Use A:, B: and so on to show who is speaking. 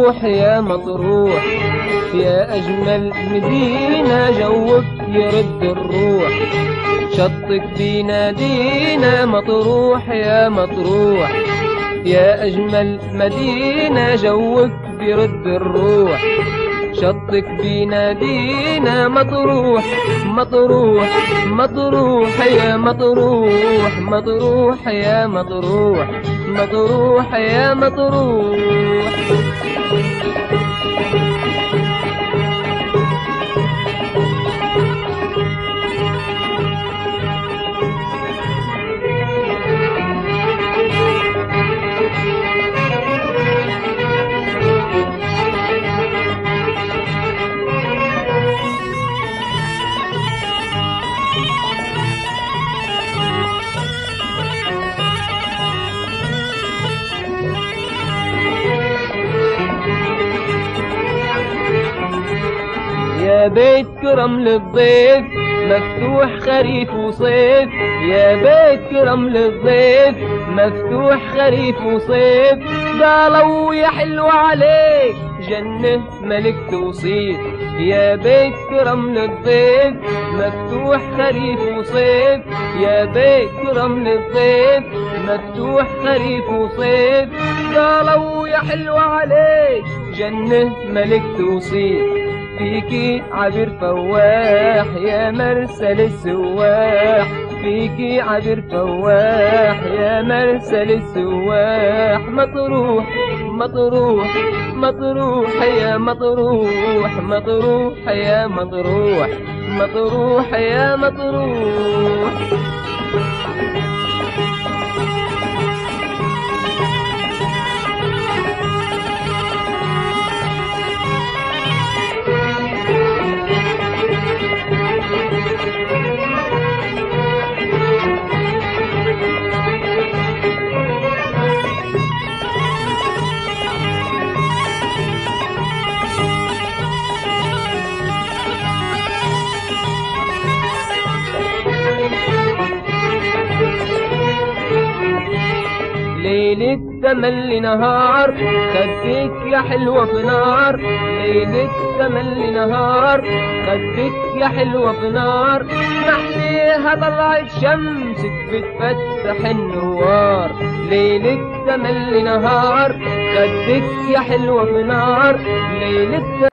A: مطروح يا مطروح يا أجمل مدينة جوك يرد الروح شطك بينادينا مطروح يا مطروح يا أجمل مدينة جوك بيرد الروح شطك بينادينا مطروح مطروح مطروح يا مطروح مطروح يا مطروح مطروح يا مطروح يا بيت كرم للضيف مفتوح خريف وصيف يا بيت كرم للضيف مفتوح خريف وصيف قالوا يا حلو عليك جنة ملك توصيف يا بيت كرم للضيف مفتوح خريف وصيف يا بيت كرم للضيف مفتوح خريف وصيف قالوا يا حلو عليك جنة ملك توصيف فيكي عبر فواح يا مرسل السواح فيكي عبر فواح يا مرسل السواح مطروح مطروح مطروح يا مطروح مطروح يا مطروح مطروح يا مطروح ليلة تملي نهار خدك يا حلوة في نار ليلة تملي نهار خدك يا حلوة في نار محليها طلعت شمسك بتفتح النوار ليلة تملي نهار خدك يا حلوة في نار ليلة